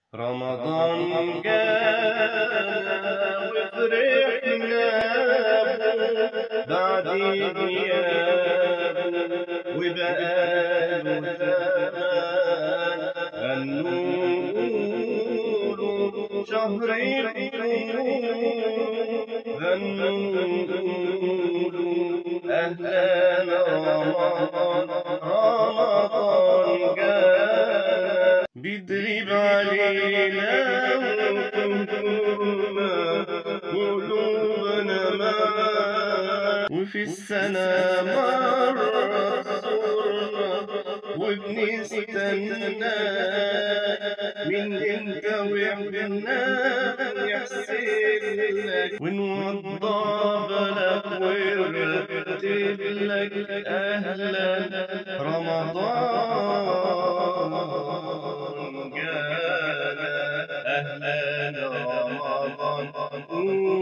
رمضان جانا وفرحنا بعد غيابه وبقاله زمان هنقول شهر هنقول أهلا رمضان رمضان جانا بيضرب علينا وقلوبنا قلوبنا معاه وفي السنة مرة زورنا وبنستنى من امتى وحدنا يحسن لك ونوضى بلد ونرتب لك اهلا رمضان جانا اهلا رمضان